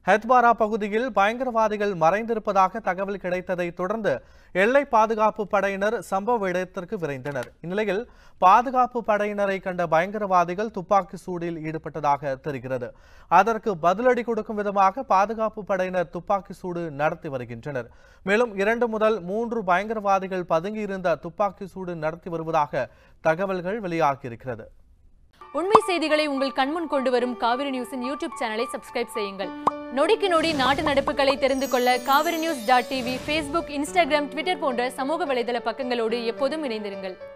ஹெத்வாரா பகுதியில் பயங்கரவாதிகள் மறைந்திருப்பதாக தகவல் கிடைத்ததை தொடர்ந்து எல்லை பாதுகாப்பு படையினர் சம்பவ இடத்திற்கு விரைந்தனர் இந்நிலையில் பாதுகாப்பு படையினரை கண்ட பயங்கரவாதிகள் துப்பாக்கி சூடில் ஈடுபட்டதாக தெரிகிறது அதற்கு பதிலடி கொடுக்கும் விதமாக பாதுகாப்பு படையினர் துப்பாக்கி சூடு நடத்தி வருகின்றனர் மேலும் இரண்டு முதல் மூன்று பயங்கரவாதிகள் பதுங்கியிருந்த துப்பாக்கி சூடு நடத்தி வருவதாக தகவல்கள் வெளியாகியிருக்கிறது உண்மை செய்திகளை உங்கள் கண்முன் கொண்டு வரும் காவிரி நியூஸின் யூடியூப் சேனலை சப்ஸ்கிரைப் செய்யுங்கள் நொடிக்கு நொடி நாட்டு நடப்புகளை தெரிந்து கொள்ள Kaveri news dot TV Facebook Instagram Twitter போன்ற சமூக வலைதள பக்கங்களோடு எப்போதும் இணைந்திருங்கள்